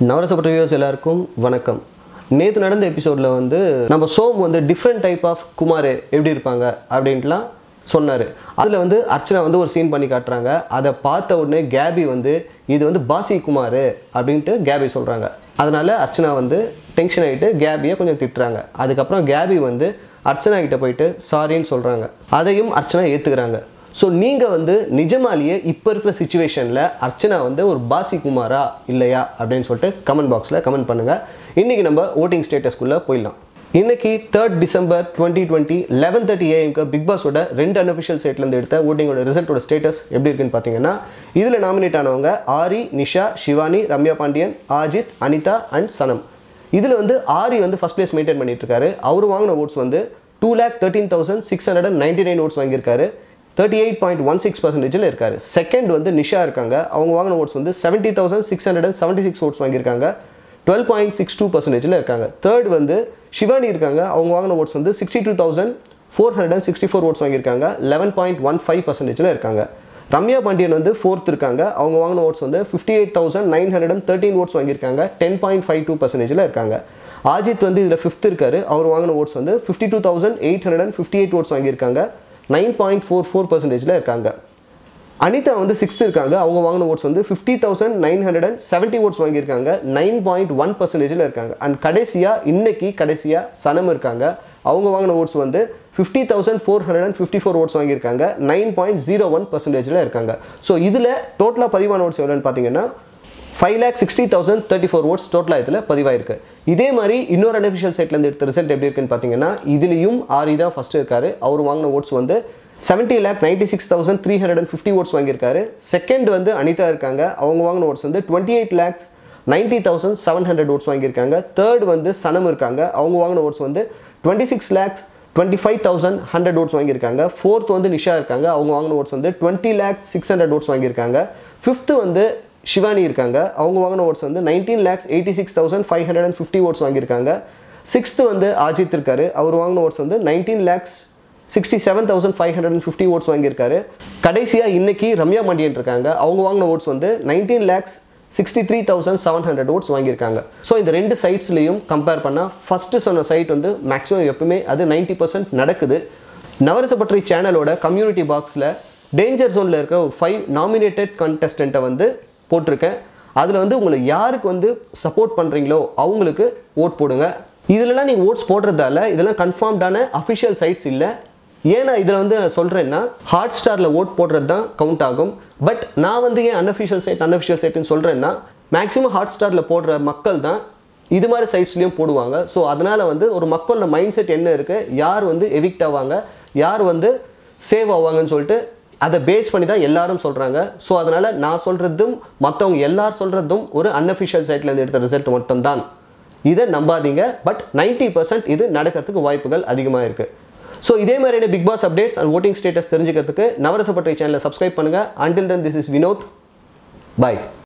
நவரசப்பட்ட views எல்லாருக்கும் வணக்கம் நேற்று நடந்த எபிசோடில் வந்து நம்ம சோம் வந்து டிஃப்ரெண்ட் டைப் ஆஃப் குமார் எப்படி இருப்பாங்க அப்படின்ட்டுலாம் சொன்னார் அதில் வந்து அர்ச்சனா வந்து ஒரு சீன் பண்ணி காட்டுறாங்க அதை பார்த்த உடனே கேபி வந்து இது வந்து பாசி குமார் அப்படின்ட்டு கேபி சொல்கிறாங்க அதனால் அர்ச்சனா வந்து டென்ஷன் ஆகிட்டு கேபியை கொஞ்சம் திட்டுறாங்க அதுக்கப்புறம் கேபி வந்து அர்ச்சனா கிட்ட போயிட்டு சாரின்னு சொல்கிறாங்க அதையும் அர்ச்சனா ஏற்றுக்கிறாங்க ஸோ நீங்கள் வந்து நிஜமாலேயே இப்போ இருக்கிற சுச்சுவேஷனில் அர்ச்சனா வந்து ஒரு பாசி குமாரா இல்லையா அப்படின்னு சொல்லிட்டு கமெண்ட் பாக்ஸில் கமெண்ட் பண்ணுங்கள் இன்றைக்கி நம்ம ஓட்டிங் ஸ்டேட்டஸ்க்குள்ளே போயிடலாம் இன்னைக்கு third December twenty twenty eleven thirty ஏஎம்க்கு பிக் பாஸோட ரெண்டு அன்அஃபிஷியல் சைட்லேருந்து எடுத்த ஓட்டிங்கோட ரிசல்ட்டோட ஸ்டேட்டஸ் எப்படி இருக்குன்னு பார்த்தீங்கன்னா இதில் நாமினேட் ஆனவங்க ஆரி நிஷா சிவானி ரம்யா பாண்டியன் ஆஜித் அனிதா அண்ட் சனம் இதில் வந்து ஆரி வந்து ஃபஸ்ட் பிளேஸ் மெயின்டைன் பண்ணிட்டு இருக்காரு அவர் வாங்கின ஓட்ஸ் வந்து two lakh thirteen thousand six hundred and ninety nine votes வாங்கியிருக்காரு thirty eight point one six பர்சன்டேஜில் இருக்காரு செகண்ட் வந்து நிஷா இருக்காங்க அவங்க வாங்கின ஓட்ஸ் வந்து seventy thousand six hundred and seventy six votes வாங்கியிருக்காங்க டுவெல் பாயிண்ட் சிக்ஸ் டூ பர்சன்டேஜில் இருக்காங்க தேர்ட் வந்து சிவானி இருக்காங்க அவங்க வாங்கின ஓட்ஸ் வந்து sixty two thousand four hundred and sixty four votes வாங்கியிருக்காங்க லெவன் பாயிண்ட் ஒன் ஃபைவ் பர்சன்டேஜில் இருக்காங்க ரம்யா பாண்டியன் வந்து ஃபோர்த் இருக்காங்க அவங்க வாங்கின ஓட்ஸ் வந்து fifty eight thousand nine hundred and thirteen votes வாங்கியிருக்காங்க டென் பாயிண்ட் ஃபைவ் டூ பர்சன்டேஜில் இருக்காங்க ஆஜித் வந்து இதில் ஃபிஃப்த் இருக்காரு அவர் வாங்கின ஓட்ஸ் வந்து fifty two thousand eight hundred and fifty eight votes வாங்கியிருக்காங்க நைன் பாயிண்ட் ஃபோர் ஃபோர் பர்சன்டேஜில் இருக்காங்க அனிதா வந்து சிக்ஸ்த் இருக்காங்க அவங்க வாங்கின ஓட்ஸ் வந்து fifty thousand nine hundred and seventy votes வாங்கியிருக்காங்க நைன் பாயிண்ட் ஒன் பர்சன்டேஜில் இருக்காங்க அண்ட் கடைசியாக இன்னைக்கு கடைசியாக சனம் இருக்காங்க அவங்க வாங்கின ஓட்ஸ் வந்து fifty thousand four hundred and fifty four votes வாங்கியிருக்காங்க நைன் பாயிண்ட் ஜீரோ ஒன் பர்சன்டேஜில் இருக்காங்க ஸோ இதில் டோட்டலாக பதிவான ஓட்ஸ் எவ்வளோன்னு பார்த்தீங்கன்னா five lakh sixty thousand thirty four votes டோட்டலாக இதில் பதிவாயிருக்கு இதே மாதிரி இன்னொரு அன்அஃபிஷியல் சைட்லேருந்து எடுத்த ரிசல்ட் எப்படி இருக்குன்னு பார்த்தீங்கன்னா இதுலேயும் ஆரி தான் ஃபஸ்ட்டு இருக்காரு அவர் வாங்கின ஓட்ஸ் வந்து seventy lakh ninety six thousand three hundred and fifty votes வாங்கியிருக்காரு செகண்ட் வந்து அனிதா இருக்காங்க அவங்க வாங்கின ஓட்ஸ் வந்து twenty eight lakhs ninety thousand seven hundred votes வாங்கியிருக்காங்க தேர்ட் வந்து சனம் இருக்காங்க அவங்க வாங்கின ஓட்ஸ் வந்து twenty six lakhs twenty five thousand hundred votes வாங்கியிருக்காங்க ஃபோர்த் வந்து நிஷா இருக்காங்க அவங்க வாங்கின ஓட்ஸ் வந்து twenty lakhs six hundred votes வாங்கியிருக்காங்க ஃபிஃப்த்து வந்து சிவானி இருக்காங்க அவங்க வாங்கின ஓட்ஸ் வந்து nineteen lakhs eighty six thousand five hundred and fifty votes வாங்கியிருக்காங்க சிக்ஸ்த்து வந்து அஜித் இருக்காரு அவர் வாங்கின ஓட்ஸ் வந்து nineteen lakhs sixty seven thousand five hundred and fifty votes வாங்கியிருக்காரு கடைசியாக இன்னைக்கு ரம்யா மண்டியன் இருக்காங்க அவங்க வாங்கின ஓட்ஸ் வந்து nineteen lakhs sixty three thousand seven hundred votes வாங்கியிருக்காங்க ஸோ இந்த ரெண்டு சைட்ஸ்லையும் கம்பேர் பண்ணால் ஃபஸ்ட்டு சொன்ன சைட் வந்து மேக்ஸிமம் எப்பவுமே அது நைன்ட்டி பர்சன்ட் நடக்குது நவரசப்பற்றி சேனலோட கம்யூனிட்டி பாக்ஸில் டேஞ்சர் ஜோனில் இருக்கிற ஒரு ஃபைவ் நாமினேட்டட் கண்டஸ்டண்ட்டை வந்து போட்டிருக்கேன் அதில் வந்து உங்களை யாருக்கு வந்து சப்போர்ட் பண்ணுறீங்களோ அவங்களுக்கு ஓட் போடுங்க இதிலலாம் நீங்கள் ஓட்ஸ் போடுறதால இதெல்லாம் கன்ஃபார்ம்டான அஃபிஷியல் சைட்ஸ் இல்லை ஏன் நான் இதில் வந்து சொல்கிறேன்னா ஹாட் ஸ்டாரில் ஓட் போடுறது தான் கவுண்ட் ஆகும் பட் நான் வந்து ஏன் அன்அஃபிஷியல் சைட் அன்அஃபிஷியல் சைட்னு சொல்கிறேன்னா மேக்ஸிமம் ஹாட் ஸ்டாரில் போடுற மக்கள் தான் இது மாதிரி சைட்ஸ்லையும் போடுவாங்க ஸோ அதனால் வந்து ஒரு மக்களோட மைண்ட் செட் என்ன இருக்குது யார் வந்து எவிக்ட் ஆவாங்க யார் வந்து சேவ் ஆவாங்கன்னு சொல்லிட்டு அதை பேஸ் பண்ணி தான் எல்லாரும் சொல்கிறாங்க ஸோ அதனால் நான் சொல்கிறதும் மற்றவங்க எல்லார் சொல்கிறதும் ஒரு அன்அஃபிஷியல் சைட்லேருந்து எடுத்த ரிசல்ட் மட்டும்தான் இதை நம்பாதீங்க பட் நைன்ட்டி பர்சன்ட் இது நடக்கிறதுக்கு வாய்ப்புகள் அதிகமாக இருக்குது ஸோ இதே மாதிரியான big boss updates and voting status தெரிஞ்சுக்கிறதுக்கு நவரசப்பட்டை சேனலை சப்ஸ்கிரைப் பண்ணுங்கள் until then this is Vinoth bye